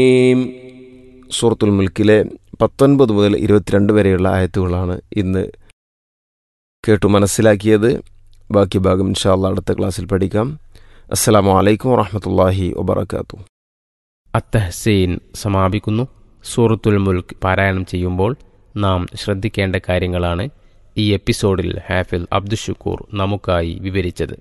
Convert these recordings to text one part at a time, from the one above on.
സൂറത്തുൽ മുൽക്കിലെ പത്തൊൻപത് മുതൽ ഇരുപത്തിരണ്ട് വരെയുള്ള ആയത്തുകളാണ് ഇന്ന് കേട്ടു മനസ്സിലാക്കിയത് ബാക്കി ഭാഗം ഇൻഷാല്ല അടുത്ത ക്ലാസ്സിൽ പഠിക്കാം അസ്സലാമു അലൈക്കും വറഹമത്തല്ലാഹി വബർക്കാത്തു അത്തഹസീൻ സമാപിക്കുന്നു സൂറത്തുൽ മുൽക്ക് പാരായണം ചെയ്യുമ്പോൾ നാം ശ്രദ്ധിക്കേണ്ട കാര്യങ്ങളാണ് ഈ എപ്പിസോഡിൽ ഹാഫിൽ അബ്ദുഷുക്കൂർ നമുക്കായി വിവരിച്ചത്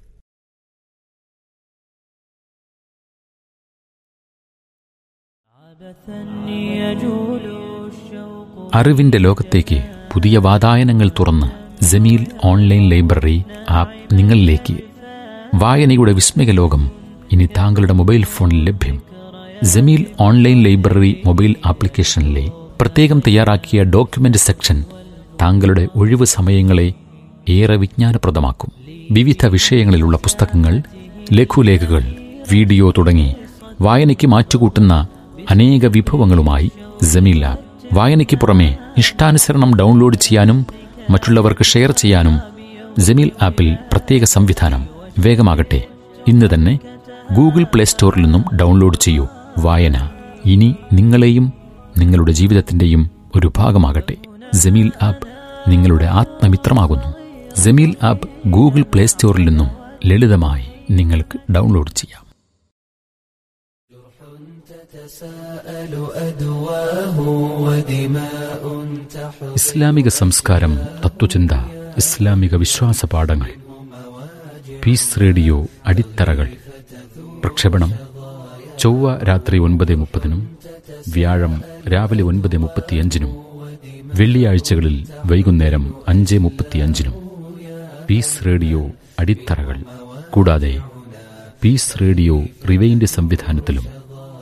അറിവിന്റെ ലോകത്തേക്ക് പുതിയ വാതായനങ്ങൾ തുറന്ന് ജമീൽ ഓൺലൈൻ ലൈബ്രറി ആപ്പ് നിങ്ങളിലേക്ക് വായനയുടെ വിസ്മയ ലോകം ഇനി താങ്കളുടെ മൊബൈൽ ഫോണിൽ ലഭ്യം ജമീൽ ഓൺലൈൻ ലൈബ്രറി മൊബൈൽ ആപ്ലിക്കേഷനിലെ പ്രത്യേകം തയ്യാറാക്കിയ ഡോക്യുമെന്റ് സെക്ഷൻ താങ്കളുടെ ഒഴിവ് സമയങ്ങളെ ഏറെ വിജ്ഞാനപ്രദമാക്കും വിവിധ വിഷയങ്ങളിലുള്ള പുസ്തകങ്ങൾ ലഘുലേഖകൾ വീഡിയോ തുടങ്ങി വായനയ്ക്ക് മാറ്റുകൂട്ടുന്ന അനേക വിഭവങ്ങളുമായി ജമീൽ ആപ്പ് വായനയ്ക്ക് പുറമെ ഇഷ്ടാനുസരണം ഡൗൺലോഡ് ചെയ്യാനും മറ്റുള്ളവർക്ക് ഷെയർ ചെയ്യാനും ജമീൽ ആപ്പിൽ പ്രത്യേക സംവിധാനം വേഗമാകട്ടെ ഇന്ന് തന്നെ ഗൂഗിൾ പ്ലേ സ്റ്റോറിൽ നിന്നും ഡൗൺലോഡ് ചെയ്യൂ വായന ഇനി നിങ്ങളെയും നിങ്ങളുടെ ജീവിതത്തിന്റെയും ഒരു ഭാഗമാകട്ടെ ജമീൽ ആപ്പ് നിങ്ങളുടെ ആത്മമിത്രമാകുന്നു ജമീൽ ആപ്പ് ഗൂഗിൾ പ്ലേ സ്റ്റോറിൽ നിന്നും ലളിതമായി നിങ്ങൾക്ക് ഡൗൺലോഡ് ചെയ്യാം ഇസ്ലാമിക സംസ്കാരം തത്വചിന്ത ഇസ്ലാമിക വിശ്വാസ പാഠങ്ങൾ പീസ് റേഡിയോ അടിത്തറകൾ പ്രക്ഷേപണം ചൊവ്വ രാത്രി ഒൻപത് മുപ്പതിനും വ്യാഴം രാവിലെ ഒൻപത് മുപ്പത്തിയഞ്ചിനും വെള്ളിയാഴ്ചകളിൽ വൈകുന്നേരം അഞ്ച് മുപ്പത്തിയഞ്ചിനും പീസ് റേഡിയോ അടിത്തറകൾ കൂടാതെ പീസ് റേഡിയോ റിവൈൻഡ് സംവിധാനത്തിലും